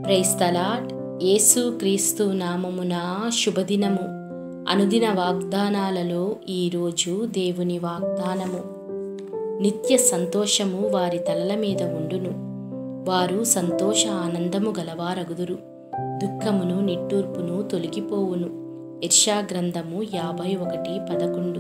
ప్రైస్తలాట్ యేసు క్రీస్తు నామమున శుభదినము అనుదిన వాగ్దానాలలో ఈరోజు దేవుని వాగ్దానము నిత్య సంతోషము వారి తలల మీద ఉండును వారు సంతోష ఆనందము గలవారగుదురు దుఃఖమును నిట్టూర్పును తొలగిపోవును ఇర్షా గ్రంథము యాభై ఒకటి పదకొండు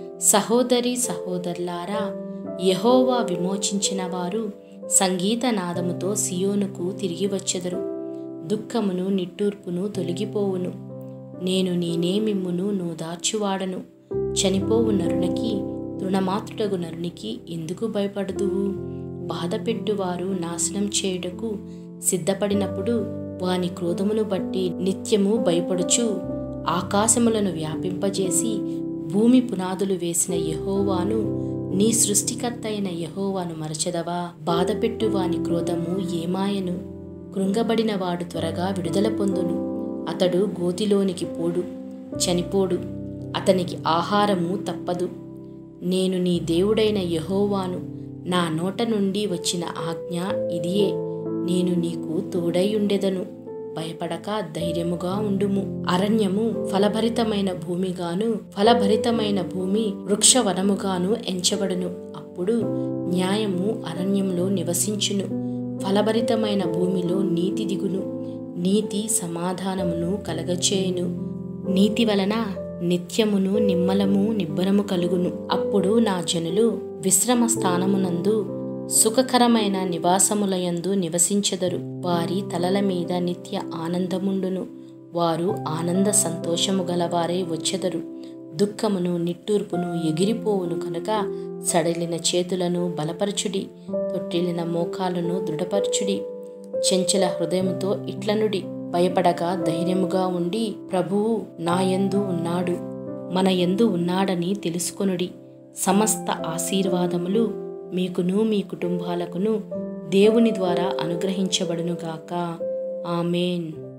సహోదరి సహోదరులారా యహోవా విమోచించిన వారు సంగీత నాదముతో సియోనుకు తిరిగి వచ్చెదరు దుఃఖమును నిట్టూర్పును తొలగిపోవును నేను నేనే మిమ్మును నోదార్చువాడను చనిపోవు నరునికి తృణమాత్రుడగు నరునికి ఎందుకు భయపడదువు బాధపెట్టువారు నాశనం చేయుటకు సిద్ధపడినప్పుడు వాని క్రోధమును బట్టి నిత్యము భయపడుచు ఆకాశములను వ్యాపింపజేసి భూమి పునాదులు వేసిన యహోవాను నీ సృష్టికర్త అయిన యహోవాను మరచెదవా బాధపెట్టు వాని క్రోధము ఏమాయను కృంగబడిన వాడు త్వరగా విడుదల పొందును అతడు గోతిలోనికి పోడు చనిపోడు అతనికి ఆహారము తప్పదు నేను నీ దేవుడైన యహోవాను నా నోట నుండి వచ్చిన ఆజ్ఞ ఇదియే నేను నీకు తోడై ఉండెదను భయపడక ధైర్యముగా ఉండుము అరణ్యము ఫలభరితమైన భూమిగాను ఫలభరితమైన భూమి వృక్షవనముగాను ఎంచబడును అప్పుడు న్యాయము అరణ్యంలో నివసించును ఫలభరితమైన భూమిలో నీతి దిగును నీతి సమాధానమును కలగచేయును నీతి వలన నిత్యమును నిమ్మలము నిబ్బరము కలుగును అప్పుడు నా జనులు విశ్రమ స్థానమునందు సుఖకరమైన నివాసములయందు నివసించెదరు వారి తలల మీద నిత్య ఆనందముండును వారు ఆనంద సంతోషము గలవారై వచ్చెదరు దుఃఖమును నిట్టూర్పును ఎగిరిపోవును కనుక సడలిన చేతులను బలపరచుడి తొట్టిలిన మోకాలను దృఢపరచుడి చెంచల హృదయముతో ఇట్లనుడి భయపడగా ధైర్యముగా ఉండి ప్రభువు నా యందు ఉన్నాడు మన యందు ఉన్నాడని తెలుసుకొనుడి సమస్త ఆశీర్వాదములు మీకును మీ కుటుంబాలకును దేవుని ద్వారా అనుగ్రహించబడునుగాక ఆమెన్